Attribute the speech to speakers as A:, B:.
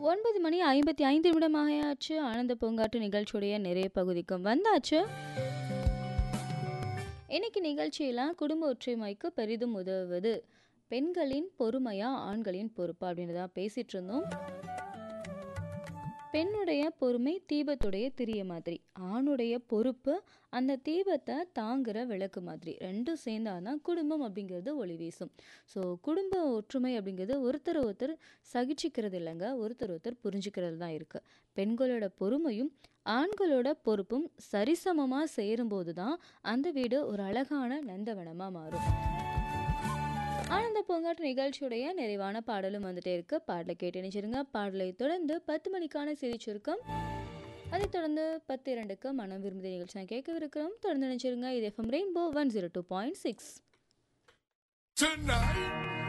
A: 9 மணி 55 நிமிடம் ஆயாச்சு. ஆனந்த பூங்காற்று நிகழ்ச்சியுடைய நிறைய பகுதிக்கு வந்தாச்சு. இன்னைக்கு நிகழ்ச்சியில குடும்ப ஒற்றுமைக்கு பெரிதும் உதவுவது பெண்களின் பொறுமையா, ஆண்களின் பொறுப்பா அப்படின்னு தான் பேசிட்டு இருந்தோம். பெண்ணுடைய பொறுமை தீபத்துடைய திரிய மாதிரி. ஆணுடைய பொறுப்பு அந்த தீபத்த தாங்குற விளக்கு மாதிரி. 2ம் சேர்ந்தா தான் குடும்பம் அப்படிங்கிறது ஒளி வீசும். ஸோ குடும்ப ஒற்றுமை அப்படிங்கிறது ஒருத்தர ஒருத்தர் சகிச்சுக்கிறது இல்லங்க. ஒருத்தர் ஒருத்தர் புரிஞ்சுக்கிறது தான் இருக்கு. பெண்களோட பொறுமையும், ஆண்களோட பொறுப்பும் சரிசமமா சேரும்போது தான் அந்த வீடு ஒரு அழகான நந்தவனமா மாறும். ஆனந்த பூங்காற்று நிகழ்ச்சியுடைய நிறைவான பாடலும் வந்துட்டே இருக்கு. பாடல கேட்டு இணைஞ்சிருங்க. பாடலை தொடர்ந்து 10 மணிக்கான செய்திச் சுருக்கம். அதைத் தொடர்ந்து 10:02க்கு மனம் விரும்புதே நிகழ்ச்சி தான் கேட்கவிருக்கிறோம். தொடர்ந்து இணைஞ்சிருங்க. இது எஃப்எம் ரெயின்போ 102.6.
B: Tonight